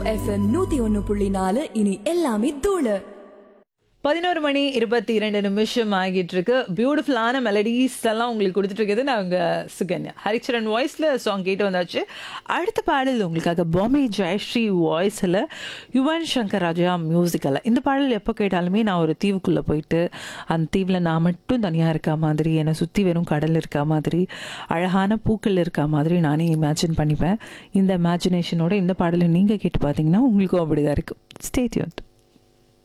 FM நூத்தி ஒன்னு புள்ளி நாலு இனி எல்லாமே தூளு பதினோரு மணி இருபத்தி இரண்டு நிமிஷம் ஆகிட்டு இருக்கு பியூட்டிஃபுல்லான மெலடிஸ் எல்லாம் உங்களுக்கு கொடுத்துட்டு இருக்குது நாங்க சுகன்யா ஹரிச்சரன் வாய்ஸ்ல சாங் கேட்டு வந்தாச்சு அடுத்த பாடல் உங்களுக்காக பாம்பே ஜெயஸ்ரீ வாய்ஸில் யுவன் சங்கர் ராஜா மியூசிக்கில் இந்த பாடல் எப்போ கேட்டாலுமே நான் ஒரு தீவுக்குள்ளே போயிட்டு அந்த தீவில் நான் மட்டும் தனியாக இருக்க மாதிரி என்னை சுற்றி வெறும் கடல் இருக்க மாதிரி அழகான பூக்கள் இருக்க மாதிரி நானே இமேஜின் பண்ணிப்பேன் இந்த இமேஜினேஷனோட இந்த பாடலை நீங்கள் கேட்டு பார்த்தீங்கன்னா உங்களுக்கும் அப்படிதான் இருக்கும் ஸ்டேட்யூன்